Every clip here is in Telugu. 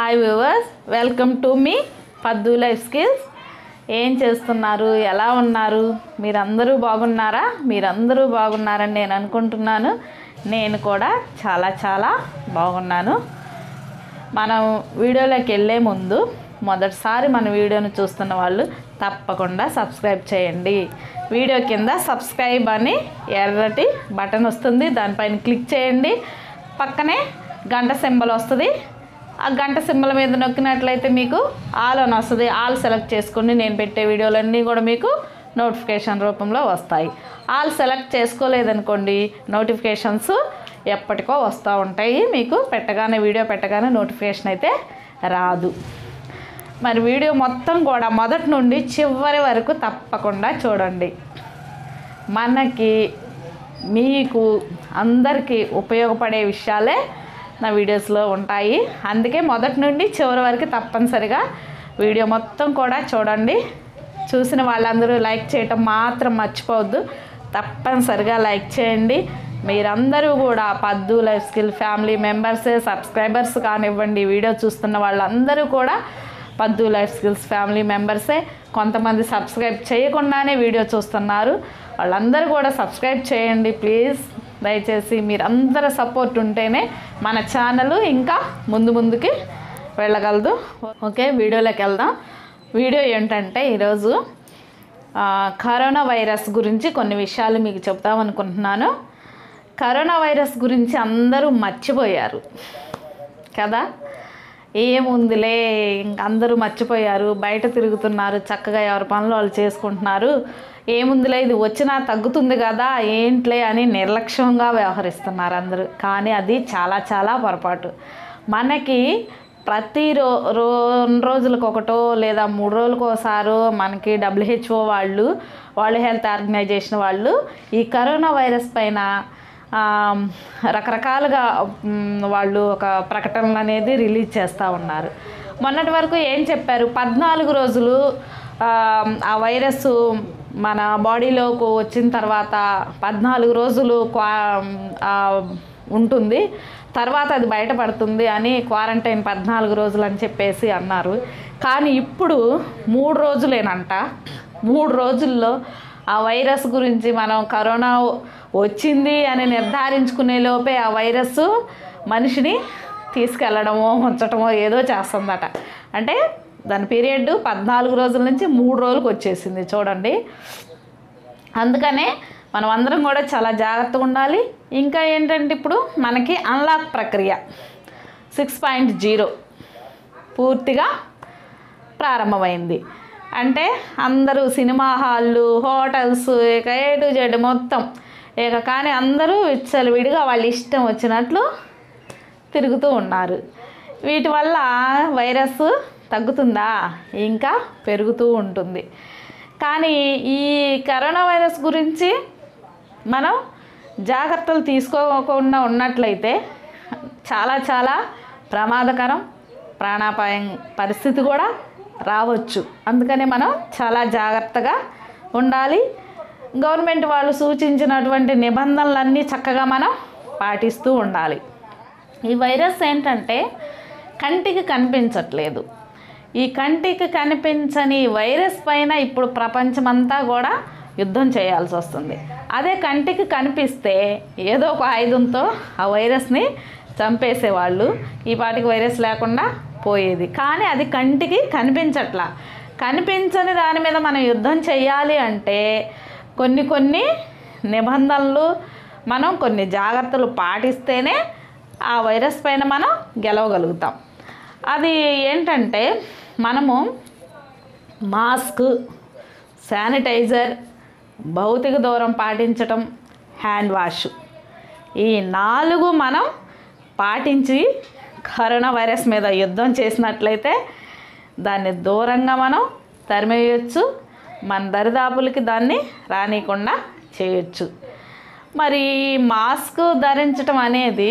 హాయ్ వ్యూవర్స్ వెల్కమ్ టు మీ పద్దు లైఫ్ స్కిల్స్ ఏం చేస్తున్నారు ఎలా ఉన్నారు మీరందరూ బాగున్నారా మీరందరూ బాగున్నారని నేను అనుకుంటున్నాను నేను కూడా చాలా చాలా బాగున్నాను మనం వీడియోలోకి వెళ్ళే ముందు మొదటిసారి మన వీడియోను చూస్తున్న వాళ్ళు తప్పకుండా సబ్స్క్రైబ్ చేయండి వీడియో కింద సబ్స్క్రైబ్ అని ఎర్రటి బటన్ వస్తుంది దానిపైన క్లిక్ చేయండి పక్కనే గంట సింబల్ వస్తుంది ఆ గంట సింబల్ మీద నొక్కినట్లయితే మీకు ఆల్ అని వస్తుంది ఆల్ సెలెక్ట్ చేసుకోండి నేను పెట్టే వీడియోలన్నీ కూడా మీకు నోటిఫికేషన్ రూపంలో వస్తాయి ఆల్ సెలెక్ట్ చేసుకోలేదనుకోండి నోటిఫికేషన్స్ ఎప్పటికో వస్తూ ఉంటాయి మీకు పెట్టగానే వీడియో పెట్టగానే నోటిఫికేషన్ అయితే రాదు మరి వీడియో మొత్తం కూడా మొదటి నుండి చివరి వరకు తప్పకుండా చూడండి మనకి మీకు అందరికీ ఉపయోగపడే విషయాలే నా వీడియోస్లో ఉంటాయి అందుకే మొదటి నుండి చివరి వరకు తప్పనిసరిగా వీడియో మొత్తం కూడా చూడండి చూసిన వాళ్ళందరూ లైక్ చేయటం మాత్రం మర్చిపోవద్దు తప్పనిసరిగా లైక్ చేయండి మీరందరూ కూడా పద్దు లైఫ్ స్కిల్ ఫ్యామిలీ మెంబర్సే సబ్స్క్రైబర్స్ కానివ్వండి వీడియో చూస్తున్న వాళ్ళందరూ కూడా పద్దు లైఫ్ స్కిల్స్ ఫ్యామిలీ మెంబర్సే కొంతమంది సబ్స్క్రైబ్ చేయకుండానే వీడియో చూస్తున్నారు వాళ్ళందరూ కూడా సబ్స్క్రైబ్ చేయండి ప్లీజ్ దయచేసి మీరందరూ సపోర్ట్ ఉంటేనే మన ఛానల్ ఇంకా ముందు ముందుకి వెళ్ళగలదు ఓకే వీడియోలోకి వెళ్దాం వీడియో ఏంటంటే ఈరోజు ఆ, కరోనా వైరస్ గురించి కొన్ని విషయాలు మీకు చెప్తాం అనుకుంటున్నాను కరోనా వైరస్ గురించి అందరూ మర్చిపోయారు కదా ఏముందిలే ఇంక అందరూ మర్చిపోయారు బయట తిరుగుతున్నారు చక్కగా ఎవరి పనులు వాళ్ళు చేసుకుంటున్నారు ఏముందిలే ఇది వచ్చినా తగ్గుతుంది కదా ఏంట్లే అని నిర్లక్ష్యంగా వ్యవహరిస్తున్నారు అందరూ కానీ అది చాలా చాలా పొరపాటు మనకి ప్రతి రో రో రెండు రోజులకు ఒకటో లేదా మూడు రోజులకు ఒకసారో మనకి డబ్ల్యూహెచ్ఓ వాళ్ళు వరల్డ్ హెల్త్ ఆర్గనైజేషన్ వాళ్ళు ఈ కరోనా వైరస్ పైన ఆ, రకరకాలుగా మ్, వాళ్ళు ఒక ప్రకటనలు అనేది రిలీజ్ చేస్తూ ఉన్నారు మొన్నటి వరకు ఏం చెప్పారు పద్నాలుగు రోజులు ఆ, ఆ వైరస్ మన బాడీలోకి వచ్చిన తర్వాత పద్నాలుగు రోజులు క్వా ఆ, ఉంటుంది తర్వాత అది బయటపడుతుంది అని క్వారంటైన్ పద్నాలుగు రోజులు అని చెప్పేసి అన్నారు కానీ ఇప్పుడు మూడు రోజులేనంట మూడు రోజుల్లో ఆ వైరస్ గురించి మనం కరోనా వచ్చింది అని నిర్ధారించుకునే లోపే ఆ వైరస్ మనిషిని తీసుకెళ్ళడమో ఉంచటమో ఏదో చేస్తుందట అంటే దాని పీరియడ్ పద్నాలుగు రోజుల నుంచి మూడు రోజులకు వచ్చేసింది చూడండి అందుకనే మనం అందరం కూడా చాలా జాగ్రత్తగా ఉండాలి ఇంకా ఏంటంటే ఇప్పుడు మనకి అన్లాక్ ప్రక్రియ సిక్స్ పాయింట్ జీరో పూర్తిగా ప్రారంభమైంది అంటే అందరూ సినిమా హాళ్ళు హోటల్స్ ఇక ఏ టు జెడ్ మొత్తం ఇక కానీ అందరూ విచ్చలవిడిగా వాళ్ళ ఇష్టం వచ్చినట్లు తిరుగుతూ ఉన్నారు వీటి వల్ల వైరస్ తగ్గుతుందా ఇంకా పెరుగుతూ ఉంటుంది కానీ ఈ కరోనా వైరస్ గురించి మనం జాగ్రత్తలు తీసుకోకుండా ఉన్నట్లయితే చాలా చాలా ప్రమాదకరం ప్రాణాపాయం పరిస్థితి కూడా రావచ్చు అందుకని మనం చాలా జాగ్రత్తగా ఉండాలి గవర్నమెంట్ వాళ్ళు సూచించినటువంటి నిబంధనలన్నీ చక్కగా మనం పాటిస్తూ ఉండాలి ఈ వైరస్ ఏంటంటే కంటికి కనిపించట్లేదు ఈ కంటికి కనిపించని వైరస్ పైన ఇప్పుడు ప్రపంచమంతా కూడా యుద్ధం చేయాల్సి వస్తుంది అదే కంటికి కనిపిస్తే ఏదో ఒక ఆయుధంతో ఆ వైరస్ని చంపేసేవాళ్ళు ఈ పాటికి వైరస్ లేకుండా పోయేది కానీ అది కంటికి కనిపించట్లా కనిపించని దాని మీద మనం యుద్ధం చేయాలి అంటే కొన్ని కొన్ని నిబంధనలు మనం కొన్ని జాగ్రత్తలు పాటిస్తేనే ఆ వైరస్ పైన మనం గెలవగలుగుతాం అది ఏంటంటే మనము మాస్క్ శానిటైజర్ భౌతిక దూరం పాటించటం హ్యాండ్ వాష్ ఈ నాలుగు మనం పాటించి కరోనా వైరస్ మీద యుద్ధం చేసినట్లయితే దాన్ని దూరంగా మనం తరిమేయచ్చు మన దరిదాపులకి దాన్ని రానియకుండా చేయొచ్చు మరి మాస్క్ ధరించటం అనేది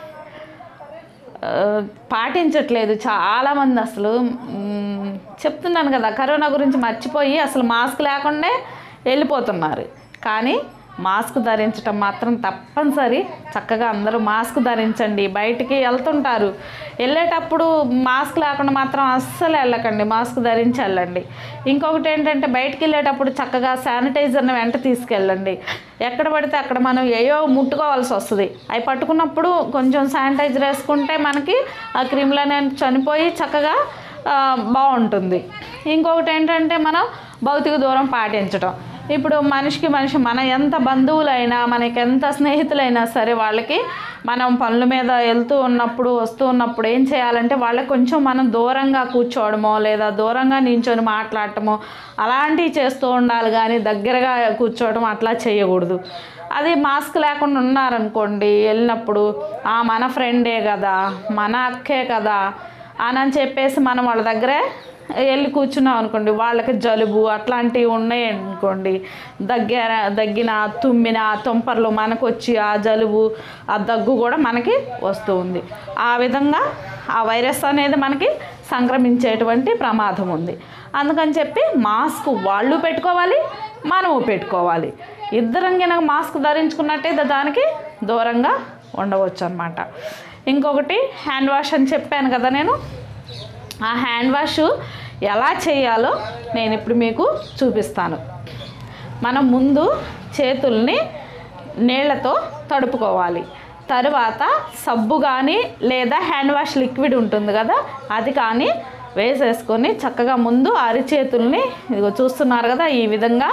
ఆ, పాటించట్లేదు చాలామంది అసలు మ్, చెప్తున్నాను కదా కరోనా గురించి మర్చిపోయి అసలు మాస్క్ లేకుండా వెళ్ళిపోతున్నారు కానీ మాస్క్ ధరించడం మాత్రం తప్పనిసరి చక్కగా అందరూ మాస్క్ ధరించండి బయటికి వెళ్తుంటారు వెళ్ళేటప్పుడు మాస్క్ లేకుండా మాత్రం అస్సలు వెళ్ళకండి మాస్క్ ధరించి వెళ్ళండి ఇంకొకటి ఏంటంటే బయటికి వెళ్ళేటప్పుడు చక్కగా శానిటైజర్ని వెంట తీసుకెళ్ళండి ఎక్కడ పడితే అక్కడ మనం ఏయో ముట్టుకోవాల్సి వస్తుంది అవి పట్టుకున్నప్పుడు కొంచెం శానిటైజర్ వేసుకుంటే మనకి ఆ క్రిములు అనేవి చనిపోయి చక్కగా ఆ, బాగుంటుంది ఇంకొకటి ఏంటంటే మనం భౌతిక దూరం పాటించడం ఇప్పుడు మనిషికి మనిషి మన ఎంత బంధువులైనా మనకి ఎంత స్నేహితులైనా సరే వాళ్ళకి మనం పనుల మీద వెళ్తూ ఉన్నప్పుడు వస్తూ ఉన్నప్పుడు ఏం చేయాలంటే వాళ్ళకి కొంచెం మనం దూరంగా కూర్చోవడమో లేదా దూరంగా నించొని మాట్లాడటమో అలాంటివి చేస్తూ ఉండాలి కానీ దగ్గరగా కూర్చోవడం అట్లా చేయకూడదు అది మాస్క్ లేకుండా ఉన్నారనుకోండి వెళ్ళినప్పుడు ఆ మన ఫ్రెండే కదా మన అక్కే కదా అని అని చెప్పేసి మనం వాళ్ళ దగ్గరే వెళ్ళి కూర్చున్నాం అనుకోండి వాళ్ళకి జలుబు అట్లాంటివి ఉన్నాయి అనుకోండి దగ్గర దగ్గిన తుమ్మిన తుంపర్లు మనకు వచ్చి ఆ జలుబు ఆ దగ్గు కూడా మనకి వస్తూ ఉంది ఆ విధంగా ఆ వైరస్ అనేది మనకి సంక్రమించేటువంటి ప్రమాదం ఉంది అందుకని చెప్పి మాస్క్ వాళ్ళు పెట్టుకోవాలి మనము పెట్టుకోవాలి ఇద్దరం కనుక మాస్క్ ధరించుకున్నట్టయితే దానికి దూరంగా ఉండవచ్చు అనమాట ఇంకొకటి హ్యాండ్ వాష్ అని చెప్పాను కదా నేను ఆ హ్యాండ్ వాష్ ఎలా చేయాలో నేను ఇప్పుడు మీకు చూపిస్తాను మనం ముందు చేతుల్ని నీళ్ళతో తడుపుకోవాలి తరువాత సబ్బు కానీ లేదా హ్యాండ్ వాష్ లిక్విడ్ ఉంటుంది కదా అది కానీ వేసేసుకొని చక్కగా ముందు అరిచేతుల్ని ఇదిగో చూస్తున్నారు కదా ఈ విధంగా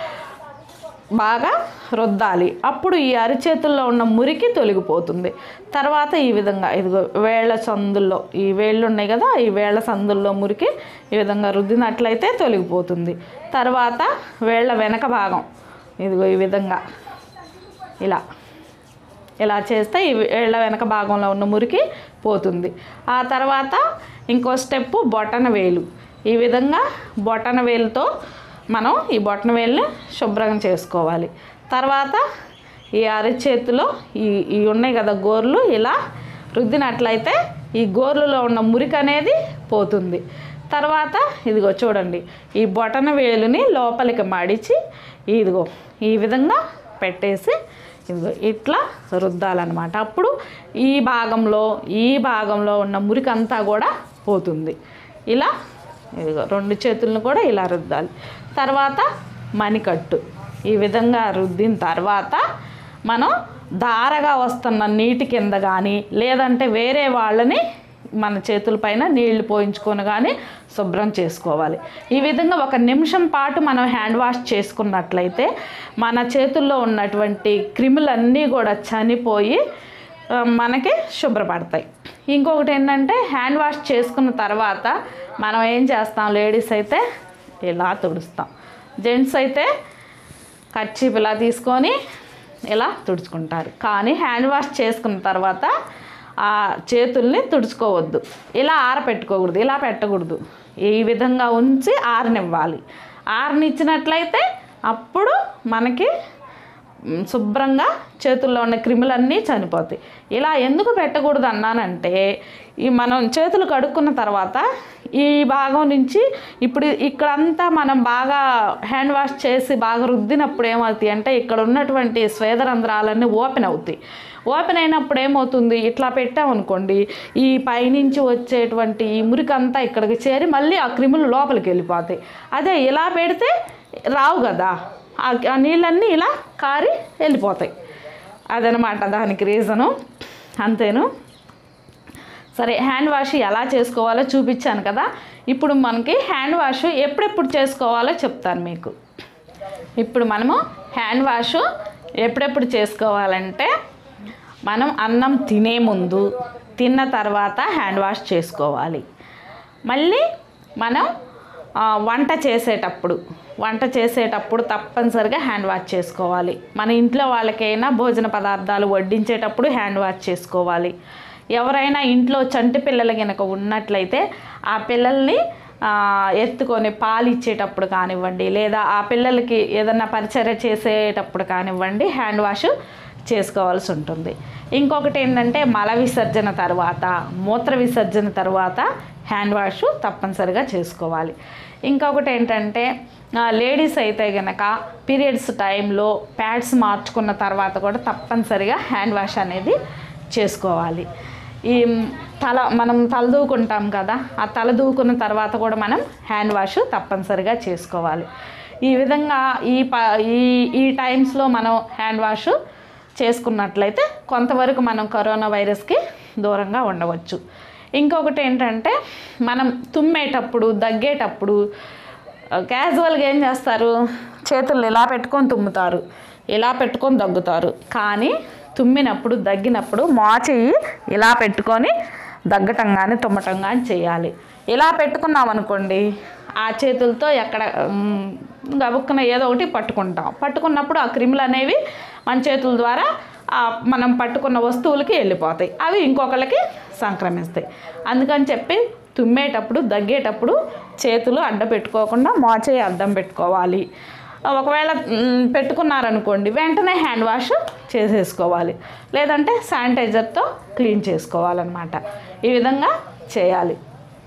బాగా రుద్దాలి అప్పుడు ఈ అరిచేతుల్లో ఉన్న మురికి తొలగిపోతుంది తర్వాత ఈ విధంగా ఇదిగో వేళ్ళ సందుల్లో ఈ వేళ్ళు ఉన్నాయి కదా ఈ వేళ్ళ సందుల్లో మురికి ఈ విధంగా రుద్దినట్లయితే తొలగిపోతుంది తర్వాత వేళ్ళ వెనక భాగం ఇదిగో ఈ విధంగా ఇలా ఇలా చేస్తే ఈ వేళ్ళ వెనక భాగంలో ఉన్న మురికి పోతుంది ఆ తర్వాత ఇంకో స్టెప్పు బొటన వేలు ఈ విధంగా బొటన వేలుతో మనం ఈ బొటన వేలుని శుభ్రం చేసుకోవాలి తర్వాత ఈ అరచేతిలో ఈ ఈ ఉన్నాయి కదా గోర్లు ఇలా రుద్దినట్లయితే ఈ గోర్లులో ఉన్న మురికి అనేది పోతుంది తర్వాత ఇదిగో చూడండి ఈ బొటన వేలుని లోపలికి మడిచి ఇదిగో ఈ విధంగా పెట్టేసి ఇదిగో ఇట్లా రుద్దాలన్నమాట అప్పుడు ఈ భాగంలో ఈ భాగంలో ఉన్న మురికి అంతా కూడా పోతుంది ఇలా ఇదిగో రెండు చేతులను కూడా ఇలా రుద్దాలి తర్వాత మణికట్టు ఈ విధంగా రుద్దిన తర్వాత మనం ధారగా వస్తున్న నీటి కింద కానీ లేదంటే వేరే వాళ్ళని మన చేతులపైన నీళ్లు పోయించుకొని కానీ శుభ్రం చేసుకోవాలి ఈ విధంగా ఒక నిమిషం పాటు మనం హ్యాండ్ వాష్ చేసుకున్నట్లయితే మన చేతుల్లో ఉన్నటువంటి క్రిములన్నీ కూడా చనిపోయి ఆ, మనకి శుభ్రపడతాయి ఇంకొకటి ఏంటంటే హ్యాండ్ వాష్ చేసుకున్న తర్వాత మనం ఏం చేస్తాం లేడీస్ అయితే ఇలా తుడుస్తాం జెంట్స్ అయితే కర్చీప్ ఇలా తీసుకొని ఇలా తుడుచుకుంటారు కానీ హ్యాండ్ వాష్ చేసుకున్న తర్వాత ఆ చేతుల్ని తుడుచుకోవద్దు ఇలా ఆరపెట్టుకోకూడదు ఇలా పెట్టకూడదు ఈ విధంగా ఉంచి ఆరనివ్వాలి ఆరనిచ్చినట్లయితే అప్పుడు మనకి మ్, శుభ్రంగా చేతుల్లో ఉన్న క్రిములన్నీ చనిపోతాయి ఇలా ఎందుకు పెట్టకూడదు అన్నానంటే ఈ మనం చేతులు కడుక్కున్న తర్వాత ఈ భాగం నుంచి ఇప్పుడు ఇక్కడంతా మనం బాగా హ్యాండ్ వాష్ చేసి బాగా రుద్దినప్పుడు ఏమవుతాయి అంటే ఇక్కడ ఉన్నటువంటి స్వేదరంధ్రాలన్నీ ఓపెన్ అవుతాయి ఓపెన్ అయినప్పుడు ఏమవుతుంది ఇట్లా పెట్టామనుకోండి ఈ పైనుంచి వచ్చేటువంటి ఈ మురికంతా ఇక్కడికి చేరి మళ్ళీ ఆ క్రిములు లోపలికి వెళ్ళిపోతాయి అదే ఇలా పెడితే రావు కదా ఆ ఆ నీళ్ళన్నీ ఇలా కారి వెళ్ళిపోతాయి అదనమాట దానికి రీజను అంతేను సరే హ్యాండ్ వాష్ ఎలా చేసుకోవాలో చూపించాను కదా ఇప్పుడు మనకి హ్యాండ్ వాష్ ఎప్పుడెప్పుడు చేసుకోవాలో చెప్తాను మీకు ఇప్పుడు మనము హ్యాండ్ వాష్ ఎప్పుడెప్పుడు చేసుకోవాలంటే మనం అన్నం తినే ముందు తిన్న తర్వాత హ్యాండ్ వాష్ చేసుకోవాలి మళ్ళీ మనం ఆ, వంట చేసేటప్పుడు వంట చేసేటప్పుడు తప్పనిసరిగా హ్యాండ్ వాష్ చేసుకోవాలి మన ఇంట్లో వాళ్ళకైనా భోజన పదార్థాలు వడ్డించేటప్పుడు హ్యాండ్ వాష్ చేసుకోవాలి ఎవరైనా ఇంట్లో చంటి పిల్లలు కనుక ఉన్నట్లయితే ఆ పిల్లల్ని ఆ, ఎత్తుకొని పాలు ఇచ్చేటప్పుడు కానివ్వండి లేదా ఆ పిల్లలకి ఏదన్నా పరిచర్య చేసేటప్పుడు కానివ్వండి హ్యాండ్ వాష్ చేసుకోవాల్సి ఉంటుంది ఇంకొకటి ఏంటంటే మల విసర్జన తర్వాత మూత్ర విసర్జన తర్వాత హ్యాండ్ వాష్ తప్పనిసరిగా చేసుకోవాలి ఇంకొకటి ఏంటంటే లేడీస్ అయితే గనక పీరియడ్స్ టైంలో ప్యాడ్స్ మార్చుకున్న తర్వాత కూడా తప్పనిసరిగా హ్యాండ్ వాష్ అనేది చేసుకోవాలి ఈ తల మనం తల దూకుంటాం కదా ఆ తల దూకున్న తర్వాత కూడా మనం హ్యాండ్ వాష్ తప్పనిసరిగా చేసుకోవాలి ఈ విధంగా ఈ ప ఈ ఈ టైమ్స్లో మనం హ్యాండ్ వాష్ చేసుకున్నట్లయితే కొంతవరకు మనం కరోనా వైరస్కి దూరంగా ఉండవచ్చు ఇంకొకటి ఏంటంటే మనం తుమ్మేటప్పుడు దగ్గేటప్పుడు క్యాజువల్గా ఏం చేస్తారు చేతులు ఇలా పెట్టుకొని తుమ్ముతారు ఇలా పెట్టుకొని దగ్గుతారు కానీ తుమ్మినప్పుడు దగ్గినప్పుడు మోచెయ్యి ఇలా పెట్టుకొని దగ్గటం కానీ తుమ్మటం కానీ చేయాలి ఇలా పెట్టుకున్నాం అనుకోండి ఆ చేతులతో ఎక్కడ మ్, గబుక్కున ఏదో ఒకటి పట్టుకుంటాం పట్టుకున్నప్పుడు ఆ క్రిములు అనేవి మన చేతుల ద్వారా ఆ మనం పట్టుకున్న వస్తువులకి వెళ్ళిపోతాయి అవి ఇంకొకళ్ళకి సంక్రమిస్తాయి అందుకని చెప్పి తుమ్మేటప్పుడు దగ్గేటప్పుడు చేతులు అడ్డ పెట్టుకోకుండా మోచేయి అద్దం పెట్టుకోవాలి ఒకవేళ మ్, పెట్టుకున్నారనుకోండి వెంటనే హ్యాండ్ వాష్ చేసేసుకోవాలి లేదంటే శానిటైజర్తో క్లీన్ చేసుకోవాలన్నమాట ఈ విధంగా చేయాలి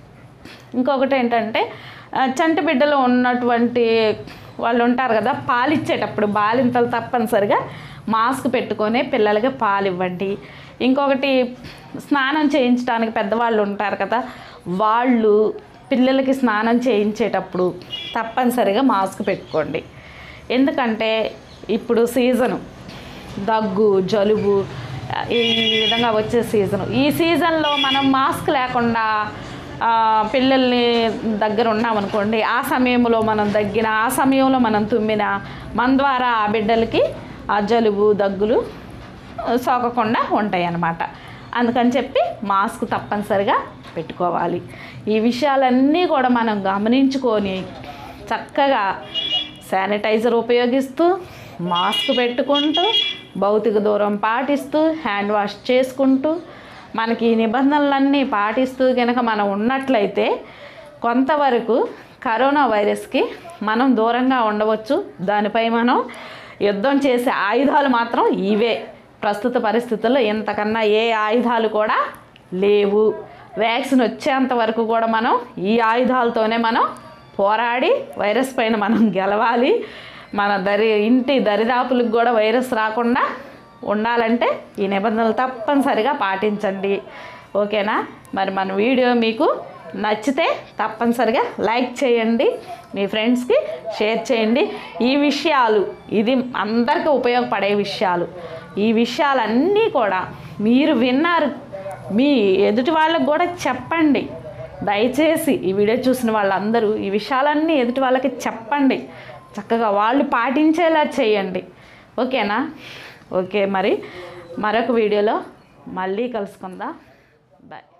ఇంకొకటి ఏంటంటే ఆ, చంటి బిడ్డలో ఉన్నటువంటి వాళ్ళు ఉంటారు కదా పాలిచ్చేటప్పుడు బాలింతలు తప్పనిసరిగా మాస్క్ పెట్టుకొని పిల్లలకి పాలు ఇవ్వండి ఇంకొకటి స్నానం చేయించడానికి పెద్దవాళ్ళు ఉంటారు కదా వాళ్ళు పిల్లలకి స్నానం చేయించేటప్పుడు తప్పనిసరిగా మాస్క్ పెట్టుకోండి ఎందుకంటే ఇప్పుడు సీజను దగ్గు జలుబు ఈ విధంగా వచ్చే సీజను ఈ సీజన్లో మనం మాస్క్ లేకుండా ఆ, పిల్లల్ని దగ్గర ఉన్నామనుకోండి ఆ సమయంలో మనం దగ్గిన ఆ సమయంలో మనం తుమ్మిన మన ద్వారా ఆ బిడ్డలకి ఆ జలుబు దగ్గులు ఆ, సోకకుండా ఉంటాయి అన్నమాట అందుకని చెప్పి మాస్క్ తప్పనిసరిగా పెట్టుకోవాలి ఈ విషయాలన్నీ కూడా మనం గమనించుకొని చక్కగా శానిటైజర్ ఉపయోగిస్తూ మాస్క్ పెట్టుకుంటూ భౌతిక దూరం పాటిస్తూ హ్యాండ్ వాష్ చేసుకుంటూ మనకి ఈ నిబంధనలన్నీ పాటిస్తూ కనుక మనం ఉన్నట్లయితే కొంతవరకు కరోనా వైరస్కి మనం దూరంగా ఉండవచ్చు దానిపై మనం యుద్ధం చేసే ఆయుధాలు మాత్రం ఇవే ప్రస్తుత పరిస్థితుల్లో ఇంతకన్నా ఏ ఆయుధాలు కూడా లేవు వ్యాక్సిన్ వచ్చేంత వరకు కూడా మనం ఈ ఆయుధాలతోనే మనం పోరాడి వైరస్ పైన మనం గెలవాలి మన దరి ఇంటి దరిదాపులకు కూడా వైరస్ రాకుండా ఉండాలంటే ఈ నిబంధనలు తప్పనిసరిగా పాటించండి ఓకేనా మరి మన వీడియో మీకు నచ్చితే తప్పనిసరిగా లైక్ చేయండి మీ ఫ్రెండ్స్కి షేర్ చేయండి ఈ విషయాలు ఇది అందరికీ ఉపయోగపడే విషయాలు ఈ విషయాలన్నీ కూడా మీరు విన్నారు మీ ఎదుటి వాళ్ళకు కూడా చెప్పండి దయచేసి ఈ వీడియో చూసిన వాళ్ళందరూ ఈ విషయాలన్నీ ఎదుటి వాళ్ళకి చెప్పండి చక్కగా వాళ్ళు పాటించేలా చేయండి ఓకేనా ఓకే మరి మరొక వీడియోలో మళ్ళీ కలుసుకుందాం బాయ్